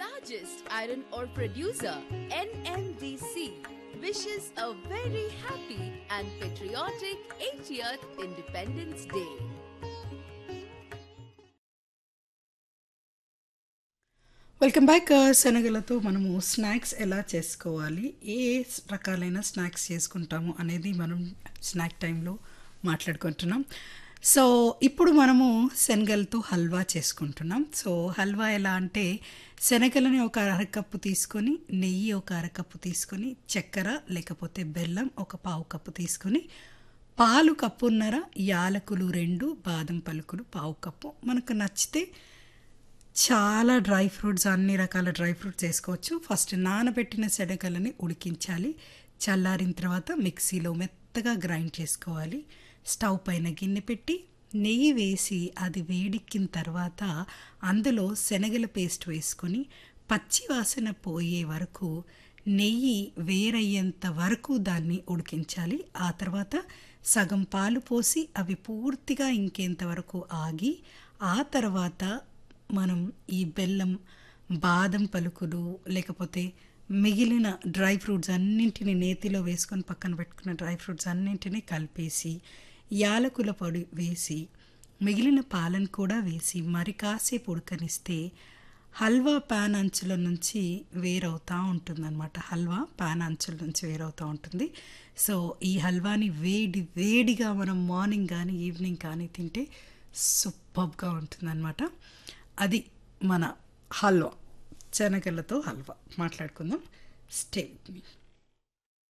largest iron ore producer, NMDC, wishes a very happy and patriotic 80th Independence Day. Welcome back శనగలతో మనము snacks ఎలా చేసుకోవాలి ఏ రకాలైన snacks చేసుకుంటాము అనేది మనం స్నాక్ టైంలో మాట్లాడుకుంటున్నాం సో ఇప్పుడు మనము శనగలతో హల్వా చేసుకుంటున్నాం సో హల్వా ఎలా అంటే శనగలని ఒక అరకప్పు తీసుకొని నెయ్యి ఒక అరకప్పు తీసుకొని చక్కెర లేకపోతే బెల్లం ఒక పావు కప్పు తీసుకొని పాలు కప్పున్నర యాలకులు రెండు బాదం పలుకులు పావు కప్పు మనకు నచ్చితే చాలా డ్రై ఫ్రూట్స్ అన్ని రకాల డ్రై ఫ్రూట్స్ వేసుకోవచ్చు ఫస్ట్ నానబెట్టిన శనగలని ఉడికించాలి చల్లారిన తర్వాత మిక్సీలో మెత్తగా గ్రైండ్ చేసుకోవాలి స్టవ్ పైన గిన్నె పెట్టి నెయ్యి వేసి అది వేడెక్కిన తర్వాత అందులో శనగల పేస్ట్ వేసుకొని పచ్చి వాసన పోయే వరకు నెయ్యి వేరయ్యేంత వరకు దాన్ని ఉడికించాలి ఆ తర్వాత సగం పాలు పోసి అవి పూర్తిగా ఇంకేంత వరకు ఆగి ఆ తర్వాత మనం ఈ బెల్లం బాదం పలుకులు లేకపోతే మిగిలిన డ్రై ఫ్రూట్స్ అన్నింటినీ నేతిలో వేసుకొని పక్కన పెట్టుకున్న డ్రై ఫ్రూట్స్ అన్నింటినీ కలిపేసి యాలకుల పొడి వేసి మిగిలిన పాలను కూడా వేసి మరి కాసేపు ఉడకనిస్తే హల్వా ప్యాన్ అంచుల నుంచి వేరవుతూ ఉంటుందన్నమాట హల్వా ప్యాన్ అంచుల నుంచి వేరవుతూ ఉంటుంది సో ఈ హల్వాని వేడి వేడిగా మనం మార్నింగ్ కానీ ఈవినింగ్ కానీ తింటే సూపర్గా ఉంటుందన్నమాట అది మన హల్వా శనగలతో హల్వా మాట్లాడుకుందాం స్టే విత్ మీ